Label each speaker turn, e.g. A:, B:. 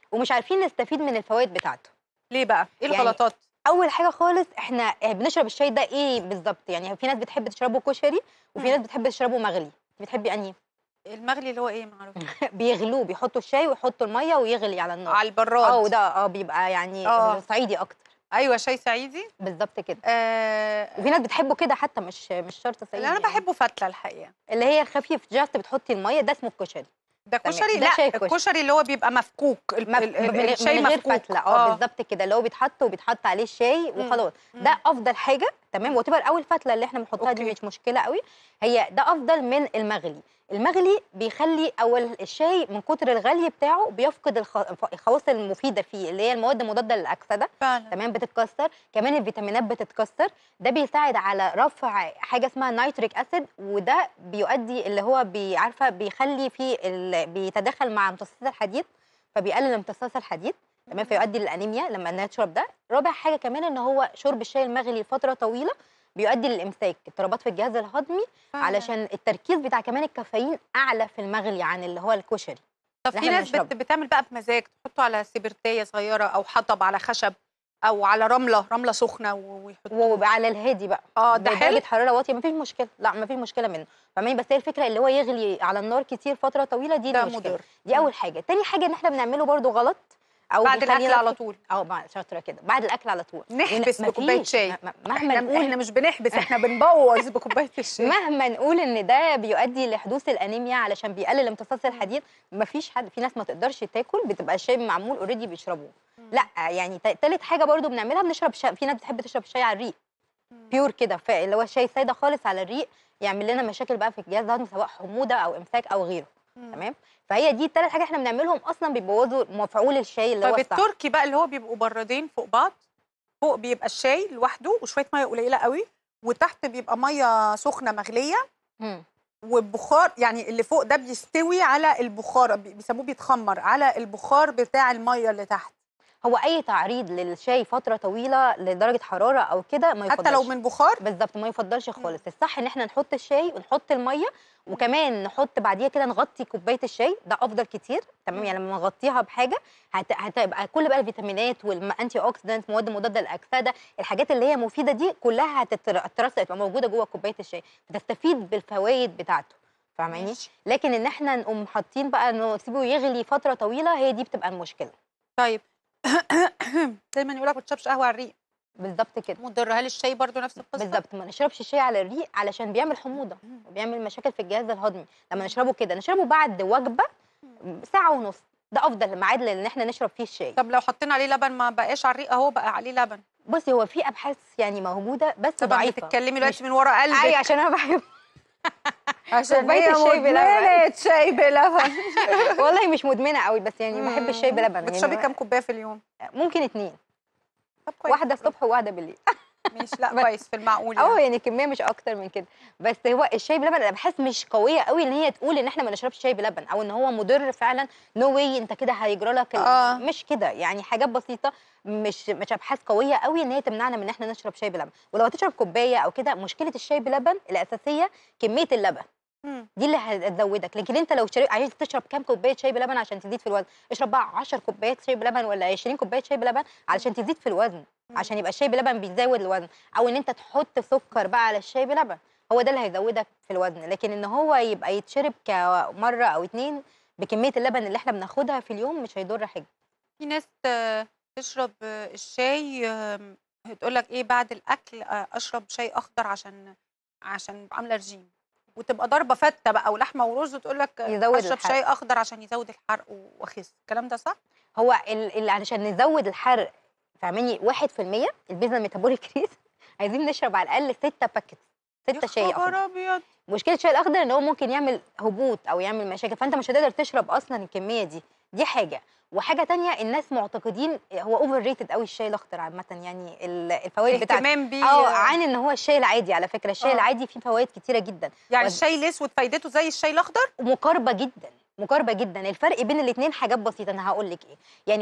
A: ومش عارفين نستفيد من الفوائد بتاعته
B: ليه بقى ايه
A: يعني
B: الغلطات
A: اول حاجه خالص احنا بنشرب الشاي ده ايه بالظبط يعني في ناس بتحب تشربه كشري وفي
B: مم.
A: ناس بتحب تشربه مغلي بتحبي انهي
B: المغلي اللي هو ايه معروف
A: بيغلوه بيحطوا الشاي ويحطوا الميه ويغلي على النار
B: على البراد
A: اه وده اه بيبقى يعني
B: آه.
A: صعيدي اكتر
B: ايوه شاي صعيدي
A: بالظبط كده
B: آه
A: وفي ناس بتحبه كده حتى مش مش شرط صعيدي
B: اللي انا
A: يعني.
B: بحبه فتله الحقيقه
A: اللي هي الخفيف جاست بتحطي الميه ده اسمه الكشري
B: ده
A: تمام.
B: كشري
A: ده
B: لا
A: شاي كشري.
B: الكشري اللي هو بيبقى مفكوك ال-
A: مف...
B: ال- ال-
A: من
B: الشاي
A: من غير
B: مفكوك
A: فتله اه بالظبط كده اللي هو بيتحط وبيتحط عليه الشاي
B: مم.
A: وخلاص
B: مم.
A: ده افضل حاجه تمام وتبقى اول فتله اللي احنا بنحطها دي
B: أوكي.
A: مش مشكله قوي هي ده افضل من المغلي المغلي بيخلي اول الشاي من كتر الغلي بتاعه بيفقد الخ- الخواص المفيده فيه اللي هي المواد المضاده للاكسده
B: فعلا
A: تمام بتتكسر كمان الفيتامينات بتتكسر ده بيساعد على رفع حاجه اسمها نيتريك اسيد وده بيؤدي اللي هو بي- عارفه بيخلي في ال... بيتداخل مع امتصاص الحديد فبيقلل امتصاص الحديد تمام فيؤدي للانيميا لما نشرب ده رابع حاجه كمان ان هو شرب الشاي المغلي لفتره طويله بيؤدي للامساك اضطرابات في الجهاز الهضمي
B: فعلاً.
A: علشان التركيز بتاع كمان الكافيين اعلى في المغلي عن اللي هو الكشري
B: طب
A: اللي
B: في
A: احنا
B: ناس بت...
A: بنشربه.
B: بتعمل بقى بمزاج تحطه على سبرتيه صغيره او حطب على خشب او على رمله رمله سخنه و- ويحطوه
A: وبقى على الهادي بقى
B: اه ده حلو
A: بدرجه حراره واطيه مفيش مشكله لا مفيش مشكله منه فاهماني بس هي الفكره اللي هو يغلي على النار كتير فتره طويله دي
B: ده
A: المشكله
B: مضر
A: دي اول حاجه تاني حاجه ان احنا بنعمله برضو غلط او
B: بعد
A: بيخلينا
B: الاكل على
A: في-
B: طول
A: اه بعد شاطره كده بعد الاكل على طول
B: نحبس
A: ون-
B: بكوبايه
A: مفيش.
B: شاي
A: م- م- مهما
B: احنا
A: نقول
B: احنا مش بنحبس احنا بنبوظ بكوبايه الشاي
A: مهما نقول ان ده بيؤدي لحدوث الانيميا علشان بيقلل امتصاص الحديد مفيش حد في ناس ما تقدرش تاكل بتبقى الشاي معمول اوريدي بيشربوه لا يعني تا- تالت حاجه برضو بنعملها بنشرب شاي في ناس بتحب تشرب الشاي على الريق بيور كده ف- اللي هو الشاي ساده خالص على الريق يعمل لنا مشاكل بقى في الجهاز الهضمي سواء حموضه او امساك او غيره
B: مم.
A: تمام فهي دي الثلاث حاجات احنا بنعملهم اصلا بيبوظوا مفعول الشاي اللي هو
B: طب
A: الصح
B: التركي بقى اللي هو بيبقوا بردين فوق بعض فوق بيبقى الشاي لوحده وشويه ميه قليله قوي وتحت بيبقى ميه سخنه مغليه
A: مم.
B: والبخار يعني اللي فوق ده بيستوي على البخار بي- بيسموه بيتخمر على البخار بتاع الميه اللي تحت
A: هو اي تعريض للشاي فتره طويله لدرجه حراره او كده ما
B: حتى لو
A: يفضلش.
B: من بخار
A: بالظبط ما يفضلش خالص الصح ان احنا نحط الشاي ونحط الميه وكمان نحط بعديها كده نغطي كوبايه الشاي ده افضل كتير تمام
B: مم.
A: يعني لما نغطيها بحاجه هت... هتبقى كل بقى الفيتامينات والانتي اوكسيدنت مواد مضاده للاكسده الحاجات اللي هي مفيده دي كلها هتترص تبقى موجوده جوه كوبايه الشاي فتستفيد بالفوائد بتاعته فاهماني
B: ماشي.
A: لكن ان احنا نقوم حاطين بقى انه نسيبه يغلي فتره طويله هي دي بتبقى المشكله
B: طيب دايما يقول لك ما تشربش قهوه على الريق
A: بالظبط كده
B: مضر هل الشاي برضو نفس القصه
A: بالظبط ما نشربش الشاي على الريق علشان بيعمل حموضه وبيعمل مشاكل في الجهاز الهضمي لما نشربه كده نشربه بعد وجبه ساعه ونص ده افضل ميعاد لان احنا نشرب فيه الشاي
B: طب لو حطينا عليه لبن ما بقاش على الريق اهو بقى عليه لبن
A: بصي هو في ابحاث يعني موجوده بس
B: طبعا
A: ضعيفه
B: بتتكلمي دلوقتي
A: مش-
B: من ورا قلبك
A: ايوه عشان انا بحب
B: عشان
A: كوباية
B: هي
A: الشاي بلبن.
B: مدمنة شاي بلبن
A: والله مش مدمنه قوي بس يعني بحب الشاي بلبن
B: بتشربي
A: يعني
B: كام كوبايه في اليوم
A: ممكن اتنين
B: طب كويس
A: واحده الصبح وواحده بالليل
B: ماشي لا
A: بس-
B: كويس في المعقول
A: اه
B: يعني.
A: يعني كميه مش اكتر من كده بس هو الشاي بلبن الابحاث مش قويه قوي ان هي تقول ان احنا ما نشربش شاي بلبن او ان هو مضر فعلا نو واي انت كده هيجرى لك ال-
B: آه.
A: مش كده يعني حاجات بسيطه مش مش ابحاث قويه قوي ان هي تمنعنا من ان احنا نشرب شاي بلبن ولو هتشرب كوبايه او كده مشكله الشاي بلبن الاساسيه كميه اللبن
B: مم.
A: دي اللي هتزودك لكن انت لو شرب عايز تشرب كام كوبايه شاي بلبن عشان تزيد في الوزن اشرب بقى 10 كوبايات شاي بلبن ولا 20 كوبايه شاي بلبن علشان تزيد في الوزن
B: مم.
A: عشان يبقى الشاي بلبن بيزود الوزن او ان انت تحط سكر بقى على الشاي بلبن هو ده اللي هيزودك في الوزن لكن ان هو يبقى يتشرب كمره او اتنين بكميه اللبن اللي احنا بناخدها في اليوم مش هيضر حاجه
B: في ناس آه، تشرب آه، الشاي آم، تقول لك ايه بعد الاكل آه، اشرب شاي اخضر عشان عشان عامله رجيم وتبقى ضاربه فته بقى ولحمه ورز وتقول لك
A: يزود
B: اشرب
A: الحرق.
B: شاي اخضر عشان يزود الحرق واخس الكلام ده صح
A: هو ال- اللي علشان نزود الحرق فاهماني 1% البيزا ميتابوليك ريت عايزين نشرب على الاقل 6 باكيت 6 شاي
B: يا
A: اخضر
B: خبر ابيض
A: مشكله الشاي الاخضر ان هو ممكن يعمل هبوط او يعمل مشاكل فانت مش هتقدر تشرب اصلا الكميه دي دي حاجه وحاجه تانية الناس معتقدين هو اوفر ريتد قوي الشاي الاخضر عامه يعني ال- الفوائد بتاعته
B: اهتمام بيه
A: اه عن ان هو الشاي العادي على فكره الشاي
B: آه.
A: العادي فيه فوائد كتيره جدا
B: يعني
A: وز-
B: الشاي الاسود فايدته زي الشاي الاخضر
A: ومقاربه جدا مقاربه جدا الفرق بين الاثنين حاجات بسيطه انا هقول لك ايه يعني